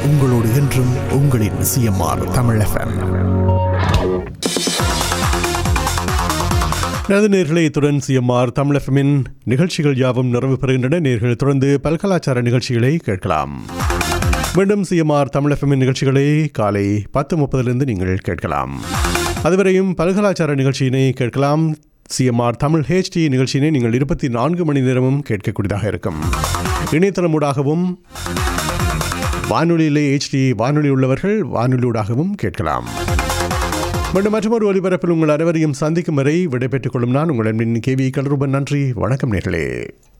உங்களோடு என்றும் உங்களின் சிஎம்ஆர் தமிழ் எஃப்எம் எனது நேர்களை இத்துடன் சிஎம்ஆர் தமிழ் எஃப்எம்மின் நிகழ்ச்சிகள் யாவும் நிறைவு பெறுகின்றன நேர்கள் தொடர்ந்து பல்கலாச்சார நிகழ்ச்சிகளை கேட்கலாம் மீண்டும் சிஎம்ஆர் தமிழ் எஃப்எம்மின் நிகழ்ச்சிகளை காலை பத்து முப்பதிலிருந்து நீங்கள் கேட்கலாம் அதுவரையும் பல்கலாச்சார நிகழ்ச்சியினை கேட்கலாம் சிஎம்ஆர் தமிழ் ஹெச்டி நிகழ்ச்சியினை நீங்கள் இருபத்தி நான்கு மணி நேரமும் கேட்கக்கூடியதாக இருக்கும் இணையதளமூடாகவும் வானொலியிலே ஹெச்டி வானொலி உள்ளவர்கள் வானொலியூடாகவும் கேட்கலாம் மீண்டும் மற்றொரு ஒலிபரப்பில் உங்கள் அனைவரையும் சந்திக்கும் வரை விடைபெற்றுக் கொள்ளும் நான் உங்கள் அன்பின் கேவி கலருபன் நன்றி வணக்கம் நேர்களே